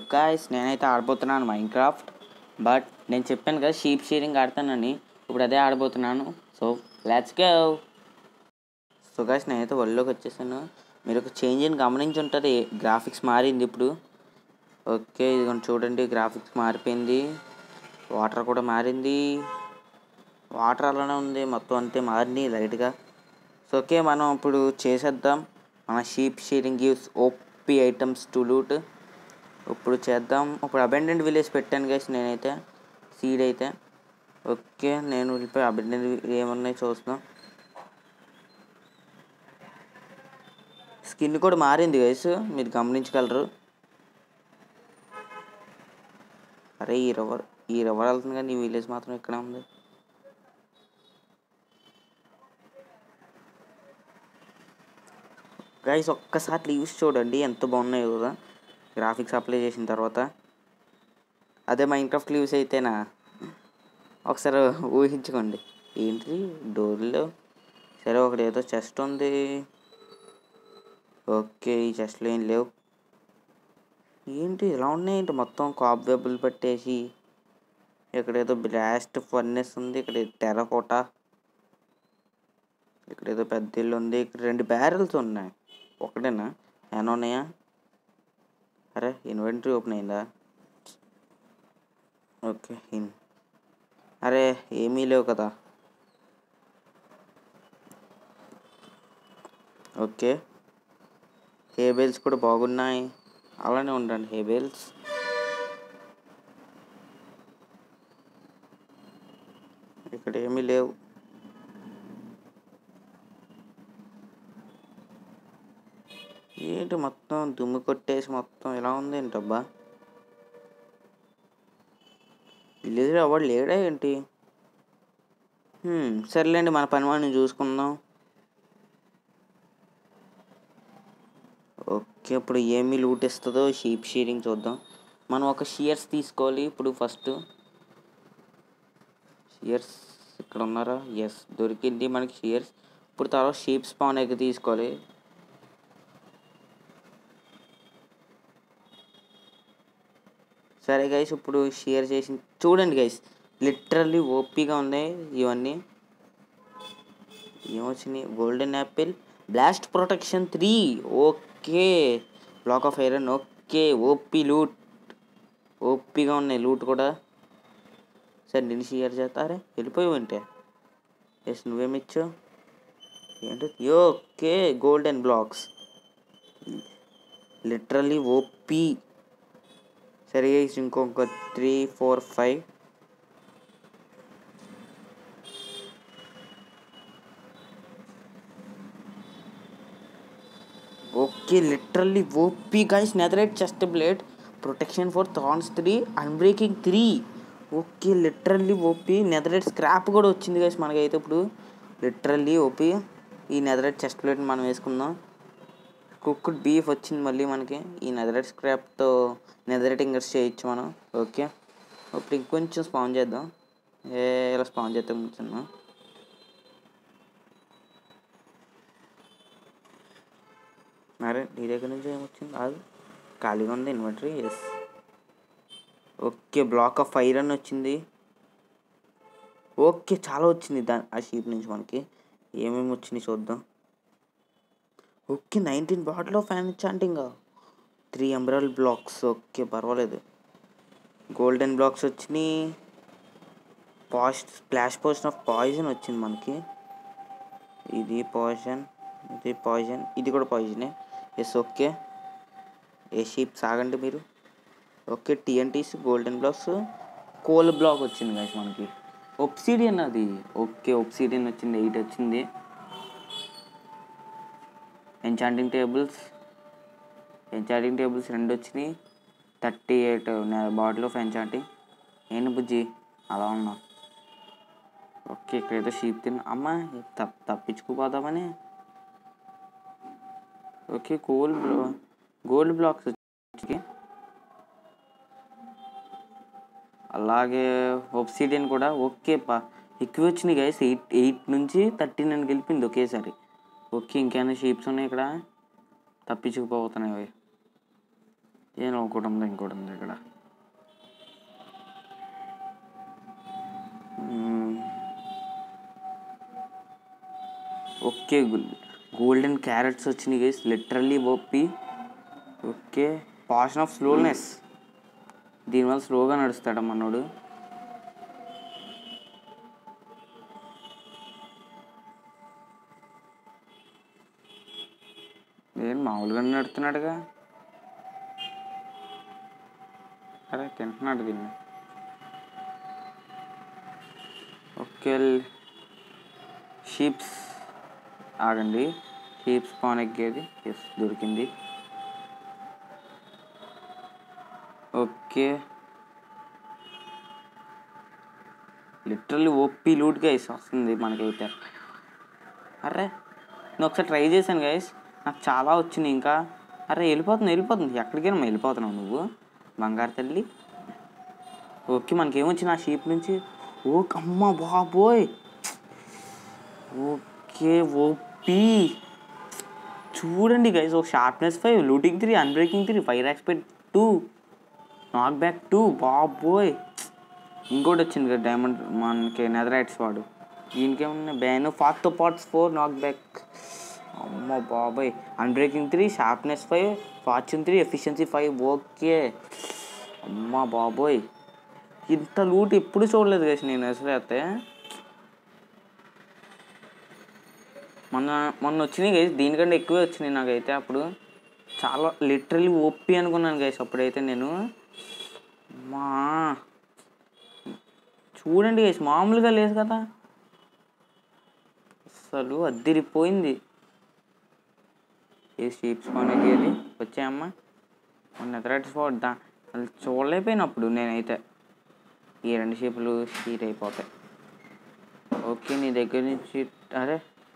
Guys నేనైతే ఆడబోతున్నాను mind craft but నేను చెప్పాను కదా షీప్ షేరింగ్ ఆడతానని ఇప్పుడు అదే ఆడబోతున్నాను so let's go so guys నేనైతే వరల్డ్లోకి వచ్చేసాను మీరు ఒక చేంజ్ని గమనించి ఉంటుంది గ్రాఫిక్స్ మారింది ఇప్పుడు ఓకే ఇదిగోండి చూడండి గ్రాఫిక్స్ మారిపోయింది వాటర్ కూడా మారింది వాటర్ అలానే ఉంది మొత్తం అంతే మారింది లైట్గా సో ఓకే మనం ఇప్పుడు చేసేద్దాం మన sheep sharing gives OP items to loot ఇప్పుడు చేద్దాం ఇప్పుడు అబెండెంట్ విలేజ్ పెట్టాను గైస్ నేనైతే సీడ్ అయితే ఓకే నేను వెళ్ళిపోయి అబెండెంట్ ఏమున్నాయి చూస్తాం స్కిన్ కూడా మారింది గైస్ మీరు గమనించగలరు అరే ఈ రవర్ ఈ రవర్ వెళ్తుంది కానీ ఈ విలేజ్ మాత్రం ఇక్కడ ఉంది గైస్ ఒక్కసారి లీవ్స్ చూడండి ఎంత బాగున్నాయో కదా గ్రాఫిక్స్ అప్లై చేసిన తర్వాత అదే మైన్క్రాఫ్ట్ లీవ్స్ అయితేనా ఒకసారి ఊహించుకోండి ఏంటి డోర్లో సరే ఒకటి ఏదో చెస్ట్ ఉంది ఓకే ఈ చెస్ట్లో ఏం లేవు ఏంటి ఇలా ఉన్నాయి ఏంటి మొత్తం కాప్ వెబ్బులు పెట్టేసి ఇక్కడ ఏదో బ్లాస్ట్ ఫర్నెస్ ఉంది ఇక్కడ టెరకోట ఇక్కడ ఏదో పెద్ద ఇల్లు ఉంది ఇక్కడ రెండు బ్యారెల్స్ ఉన్నాయి ఒకటేనా ఏమైనా ఉన్నాయా అరే ఇన్వెంటరీ ఓపెన్ అయిందా ఓకే ఇన్ అరే ఏమీ లేవు కదా ఓకే హేబెల్స్ కూడా బాగున్నాయి అలానే ఉండండి హేబెల్స్ ఇక్కడ ఏమీ లేవు ఏంటి మొత్తం దుమ్ము కొట్టేసి మొత్తం ఎలా ఉంది ఏంటబ్బా విలేజ్లో ఎవడు లేడా ఏంటి హ్మ్, సర్లేండి మన పని మనం చూసుకుందాం ఓకే ఇప్పుడు ఏమి లూట్ ఇస్తుందో షీప్ షీరింగ్ చూద్దాం మనం ఒక షియర్స్ తీసుకోవాలి ఇప్పుడు ఫస్ట్ షియర్స్ ఇక్కడ ఉన్నారా ఎస్ దొరికింది మనకి షియర్స్ ఇప్పుడు తర్వాత షీప్ స్పాన్ ఎగ్ తీసుకోవాలి సరే గైస్ ఇప్పుడు షేర్ చేసి చూడండి గైస్ లిటరల్లీ ఓపీగా ఉన్నాయి ఇవన్నీ ఏమొచ్చినాయి golden apple blast protection three okay block of iron okay OP loot ఓపీగా ఉన్నాయి లూట్ కూడా సరే నేను షేర్ చేస్తారే వెళ్ళిపోయి ఉంటే ఎస్ నువ్వేమిచ్చావు ఏంటి okay golden blocks literally OP సరే guys, ఇంకొక three four five okay literally OP guys netherite chest plate protection four thorns three unbreaking three okay literally OP netherite scrap కూడా వచ్చింది గైస్ మనకైతే ఇప్పుడు లిటరల్లీ ఓపీ ఈ netherite chest plate మనం వేసుకుందాం cooked beef వచ్చింది మళ్ళీ మనకి ఈ నెదరైట్ స్క్రాప్తో నెదరైట్ ఇంగర్స్ చేయొచ్చు మనం ఓకే ఇప్పుడు ఇంకొంచెం స్పాన్ చేద్దాం ఏ ఇలా స్పాన్ చేద్దాం కొంచెం అరే నీ దగ్గర నుంచి ఏమొచ్చింది అది ఖాళీగా ఉంది inventory yes okay block of iron వచ్చింది ఓకే చాలా వచ్చింది దా ఆ షీప్ నుంచి మనకి ఏమేమి వచ్చినాయి చూద్దాం okay nineteen bottle of enchanting three ఎంబ్రాల్ బ్లాక్స్ ఓకే పర్వాలేదు గోల్డెన్ బ్లాక్స్ వచ్చినాయి పాస్ట్ స్ప్లాష్ పోషన్ ఆఫ్ పాయిజన్ వచ్చింది మనకి ఇది పాయిజన్ ఇది పాయిజన్ ఇది కూడా పాయిజనే ఎస్ ఓకే ఏ షీప్ సాగండి మీరు okay TNTs golden blocks coal block వచ్చింది guys మనకి ఒప్సిడియన్ అది ఓకే ఒప్సిడియన్ వచ్చింది ఎయిట్ వచ్చింది ఎన్చాంటింగ్ టేబుల్స్ ఎన్చాంటింగ్ టేబుల్స్ రెండు వచ్చినాయి thirty eight bottle of enchanting ఏంటి బుజ్జి అలా ఉన్నా ఓకే ఇక్కడేదో షీప్ తిన్న అమ్మ తప్ తప్పించుకుపోదామని ఓకే గోల్డ్ గోల్డ్ బ్లాక్స్ వచ్చి అలాగే ఒబ్సిడియన్ కూడా ఓకే పా ఎక్కువ వచ్చినాయి గైస్ ఎయిట్ ఎయిట్ నుంచి థర్టీ నైన్ గెలిపింది ఒకేసారి ఓకే ఇంకేమైనా షీప్స్ ఉన్నాయి ఇక్కడ తప్పించుకుపోతున్నాయి అవి ఏం ఒకటి ఉంది ఇంకోటి ఉంది ఇక్కడ మ్మ్. ఓకే గోల్డెన్ క్యారెట్స్ వచ్చినాయి guys literally OP okay potion of slowness దీనివల్ల స్లోగా నడుస్తాడు మనోడు ఏం మామూలుగా నడుతున్నాడుగా అరే తింటున్నాడు దీన్ని ఓకే షీప్స్ ఆగండి షీప్స్ పాన్ ఎగ్గేది ఎస్ దొరికింది okay literally OP loot guys వస్తుంది మనకైతే అరే నేను ఒకసారి ట్రై చేశాను గైస్ నాకు చాలా వచ్చినాయి ఇంకా అరే వెళ్ళిపోతుంది వెళ్ళిపోతుంది ఎక్కడికైనా వెళ్ళిపోతున్నావు నువ్వు బంగారు తల్లి ఓకే మనకేమొచ్చింది ఆ షీప్ నుంచి ఓ అమ్మ బాబోయ్ ఓకే ఓపీ చూడండి గైస్ ఒక sharpness five looting three unbreaking three fire aspect two knockback two బాబోయ్ ఇంకోటి వచ్చింది కదా డైమండ్ మనకి నెదరైట్స్ వాడు దీనికేమన్నా బ్యాన్ ఫార్త్ పార్ట్స్ ఫోర్ నాక్ బ్యాక్ అమ్మ బాబాయ్ unbreaking three sharpness five fortune three efficiency five okay అమ్మ బాబోయ్ ఇంత లూట్ ఎప్పుడు చూడలేదు కదా నేను అసలు అయితే మొన్న మొన్న వచ్చినాయి గైస్ దీనికంటే ఎక్కువే వచ్చినాయి నాకైతే అప్పుడు చాలా లిటరలీ ఓపి అనుకున్నాను గైస్ అప్పుడైతే నేను మా చూడండి గైస్ మామూలుగా లేదు కదా అసలు అద్దిరిపోయింది ఏ షీప్స్ కొనేది వచ్చాయమ్మా మొన్న ఎదరటి స్పాట్ దా అది చూడలేకపోయినప్పుడు నేనైతే ఈ రెండు షీపులు షీట్ అయిపోతాయి ఓకే నీ దగ్గర నుంచి అరే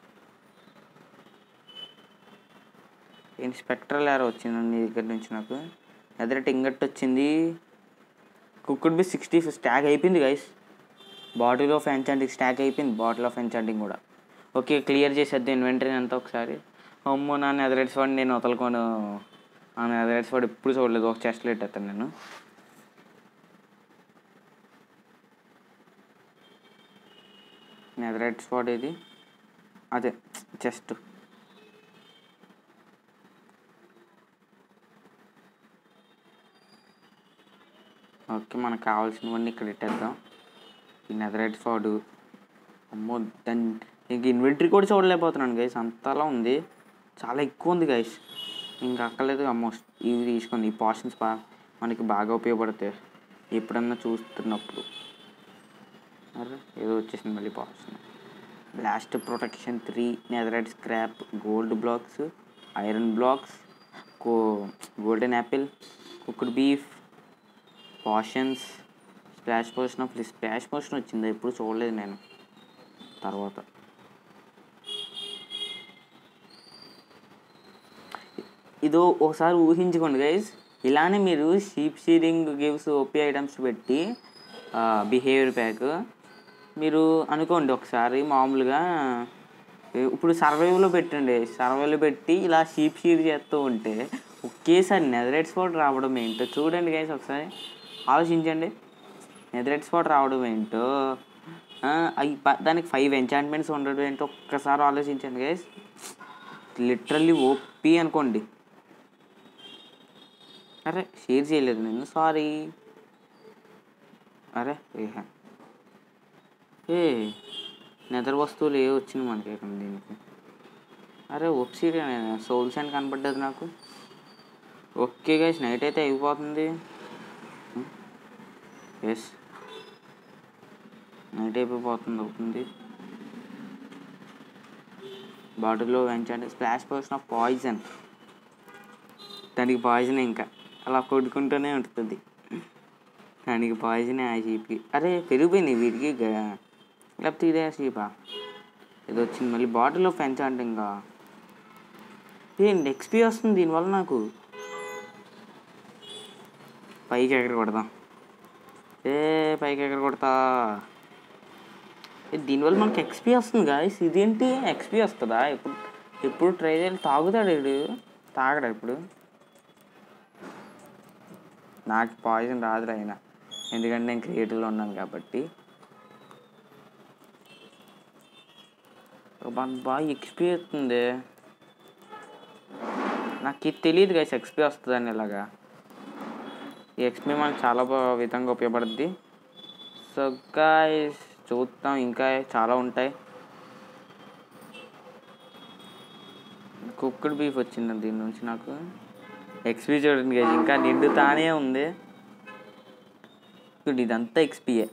ఏంటి స్పెక్ట్రల్ యారో వచ్చింది నీ దగ్గర నుంచి నాకు ఎదరటి ఇంగట్ వచ్చింది కుక్కుడ్ బి సిక్స్టీ స్టాక్ అయిపోయింది guys bottle of enchanting stack అయిపోయింది బాటిల్ ఆఫ్ ఎన్చాంటింగ్ కూడా ఓకే క్లియర్ చేసేద్దాం ఇన్వెంటరీ అంతా ఒకసారి అమ్మో నా నెదరైట్స్ వాడు నేను వదలుకోను ఆ నెదరైట్స్ వాడు ఎప్పుడు చూడలేదు ఒక చెస్ట్ ఎత్తాను నేను నెదరైట్స్ వాడు ఇది అదే చెస్ట్ ఓకే మనకు కావాల్సినవన్నీ ఇక్కడ పెట్టేద్దాం ఈ నెదరైట్ ఫాడు అమ్మో దాన్ని ఇంక ఇన్వెంటరీ కూడా చూడలేకపోతున్నాను గైస్ అంతలా ఉంది చాలా ఎక్కువ ఉంది గైస్ ఇంకా అక్కర్లేదు అమ్మో ఇవి తీసుకుంది ఈ పార్షన్స్ బా మనకి బాగా ఉపయోగపడతాయి ఎప్పుడన్నా చూస్తున్నప్పుడు అరే ఏదో వచ్చేసింది మళ్ళీ పార్షన్ blast protection three netherite scrap gold blocks iron blocks కో golden apple cooked beef potions splash potion of splash potion వచ్చింది ఎప్పుడు చూడలేదు నేను తర్వాత ఇదో ఒకసారి ఊహించుకోండి గైస్ ఇలానే మీరు sheep shearing gives OP items పెట్టి బిహేవియర్ ప్యాక్ మీరు అనుకోండి ఒకసారి మామూలుగా ఇప్పుడు సర్వైవ్లో పెట్టండి సర్వైవ్లో పెట్టి ఇలా షీప్ షీర్ చేస్తూ ఉంటే ఒకేసారి నెదరైట్ స్పాట్ రావడం ఏంటో చూడండి గైస్ ఒకసారి ఆలోచించండి నెదరైట్ స్పాట్ రావడం ఏంటో ఆ, అయి ప- దానికి ఫైవ్ ఎంచాంట్మెంట్స్ ఉండడం ఏంటో ఒక్కసారి ఆలోచించండి గైస్ లిటరల్లీ ఓపీ అనుకోండి అరే షేర్ చేయలేదు నేను సారీ అరే ఏహ ఏ నెదర్ వస్తువులు ఏ వచ్చినాయి మనకి ఇక్కడ దీనికి అరే ఒప్సీరియా సోల్స్ అని కనపడ్డది నాకు ఓకే గైస్ నైట్ అయితే అయిపోతుంది ఎస్ నైట్ అయిపోతుంది అవుతుంది బాటిల్లో వెంచండి స్ప్లాష్ పోషన్ ఆఫ్ పాయిజన్ దానికి పాయిజన్ ఇంకా అలా కొట్టుకుంటూనే ఉంటుంది దానికి పాయిజన్ ఆ షీప్కి అరే పెరిగిపోయింది వీటికి గ- లేకపోతే ఇదే షీపా ఇది వచ్చింది మళ్ళీ బాటిల్ ఆఫ్ అంటే ఇంకా ఏంటి ఎక్స్పీ వస్తుంది దీనివల్ల నాకు పైకి ఎక్కడ కొడదాం ఏ పైకి ఎక్కడ కొడతా ఏ, దీనివల్ల మనకి ఎక్స్పీ వస్తుంది గాయస్ ఇదేంటి ఎక్స్పీ వస్తుందా ఎప్పుడు ఎప్పుడు ట్రై చేయాలి తాగుతాడు వీడు తాగడా ఇప్పుడు నాకు పాయిజన్ రాదు అయినా ఎందుకంటే నేను క్రియేటివ్లో ఉన్నాను కాబట్టి బాగా బాగా ఎక్స్పీ వస్తుంది నాకు ఇది తెలియదు గైస్ ఎక్స్పీ వస్తుందని ఇలాగా ఈ ఎక్స్పీ మనకు చాలా బా- విధంగా ఉపయోగపడుద్ది సో గాయస్ చూద్దాం ఇంకా చాలా ఉంటాయి కుక్కడ్ బీఫ్ వచ్చింది దీని నుంచి నాకు ఎక్స్పీ చూడండి గైస్ ఇంకా నిండుతానే ఉంది ఇప్పుడు ఇదంతా ఎక్స్పీయే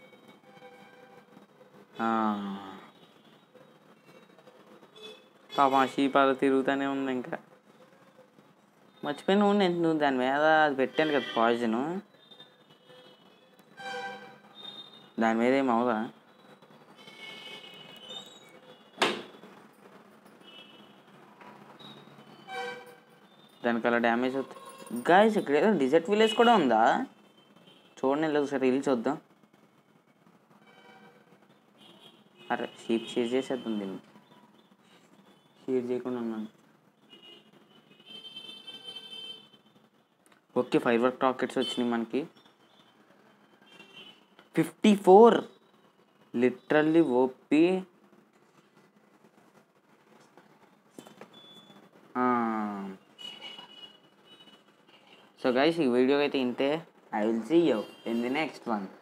పాపం ఆ షీప్ అలా తిరుగుతూనే ఉంది ఇంకా మర్చిపోయిన నేను నువ్వు దాని మీద అది పెట్టాను కదా పాయిజను దాని మీద ఏం అవదా దానికి అలా డ్యామేజ్ అవుతుంది గాయస్ ఇక్కడ ఏదో డిజర్ట్ విలేజ్ కూడా ఉందా చూడండి లేదు ఒకసారి రీల్ చూద్దాం అరే షీప్ షేర్ చేసేద్దాం దీన్ని షేర్ చేయకుండా ఉన్నాను ఓకే ఫైర్ వర్క్ రాకెట్స్ వచ్చినాయి మనకి fifty four literally OP so guys ఈ వీడియో అయితే ఇంతే I will see you in the next one